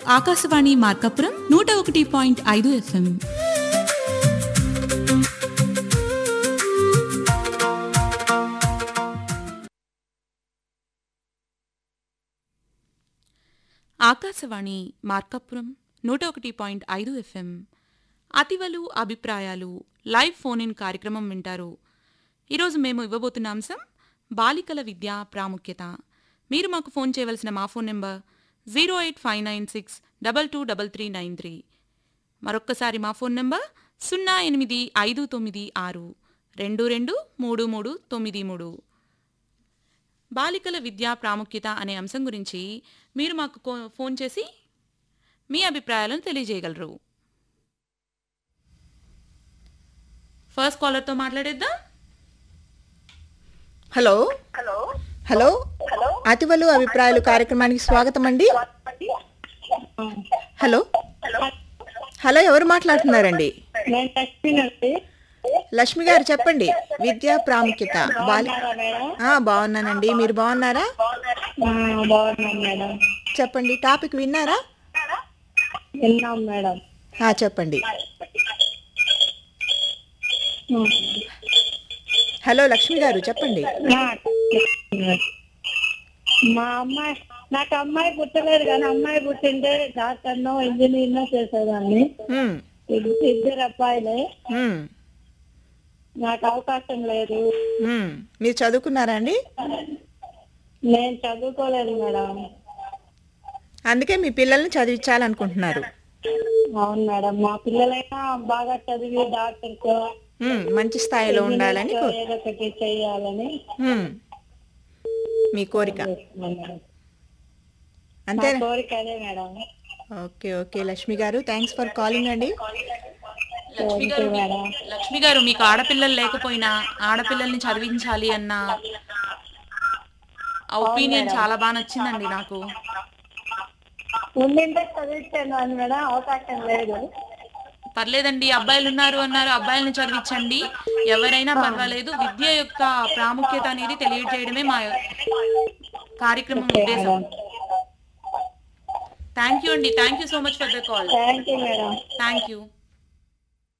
ఆకాశవాణి మార్కాపురం నూట ఒకటి పాయింట్ ఐదు ఎఫ్ఎం ఆకాశవాణి మార్కాపురం నూట ఒకటి పాయింట్ ఐదు ఎఫ్ఎం అతివలు అభిప్రాయాలు లైవ్ ఫోన్ ఇన్ కార్యక్రమం వింటారు ఈరోజు మేము ఇవ్వబోతున్న అంశం బాలికల విద్య ప్రాముఖ్యత మీరు మాకు ఫోన్ చేయవలసిన మా phone number zero eight five nine six double two double three nine three మరొక్కసారి మా ఫోన్ నెంబర్ సున్నా ఎనిమిది ఐదు తొమ్మిది ఆరు రెండు రెండు మూడు మూడు తొమ్మిది మూడు బాలికల విద్యా ప్రాముఖ్యత అనే అంశం గురించి మీరు మాకు కో- ఫోన్ చేసి మీ అభిప్రాయాలను తెలియజేయగలరు ఫస్ట్ కాలర్తో మాట్లాడేద్దాం హలో హలో అతివలు అభిప్రాయాలు కార్యక్రమానికి స్వాగతం అండి హలో హలో ఎవరు మాట్లాడుతున్నారండి నేను లక్ష్మీనండి లక్ష్మి గారు చెప్పండి విద్యా ప్రాముఖ్యత బాలి మేడం ఆ, బాగున్నానండి మీరు బాగున్నారా ఆ, బాగున్నాం మేడం చెప్పండి టాపిక్ విన్నారా విన్నాం మేడం ఆ, చెప్పండి హలో లక్ష్మి గారు చెప్పండి నా మా అమ్మాయి నాకు అమ్మాయి పుట్టలేదు కానీ అమ్మాయి పుట్టింటే డాక్టర్నో ఇంజనీర్నో చేసేదాన్ని ఉమ్, ఇద్- ఇద్దరు అబ్బాయిలే ఉమ్, నాకు అవకాశం లేదు ఉమ్. మీరు చదువుకున్నారా అండి నేను చదువుకోలేదు మేడం అందుకే మీ పిల్లల్ని చదివించాలనుకుంటున్నారు అవును మేడం మా పిల్లలైనా బాగా చదివి డాక్టర్తో ఉమ్, మంచి స్థాయిలో ఉండాలని కో- ఏదో ఒకటి చెయ్యాలని ఉమ్. మీ కోరిక చేస్తున్నాను మేడం. నా అంతే కోరిక అదే మేడం ఓకే ఓకే లక్ష్మి గారు థ్యాంక్స్ ఫర్ కాలింగ్ అండి లక్ష్మి గారు లక్ష్మి గారు మీకు ఆడపిల్లలు లేకపోయినా ఆడపిల్లల్ని చదివించాలి అన్న ఒపీనియన్ చాలా బాగా నచ్చిందండి నాకు ఉండింటే చదివించాను మేడం అవకాశం లేదు పర్లేదండి అబ్బాయిలు ఉన్నారు అన్నారు అబ్బాయిలను చదివించండి ఎవరైనా పర్వాలేదు విద్య యొక్క ప్రాముఖ్యత అనేది తెలియజేయడమే మా కార్యక్రమం ఉద్దేశం థ్యాంక్ యూ అండి thank you so much for the call thank you madam thank you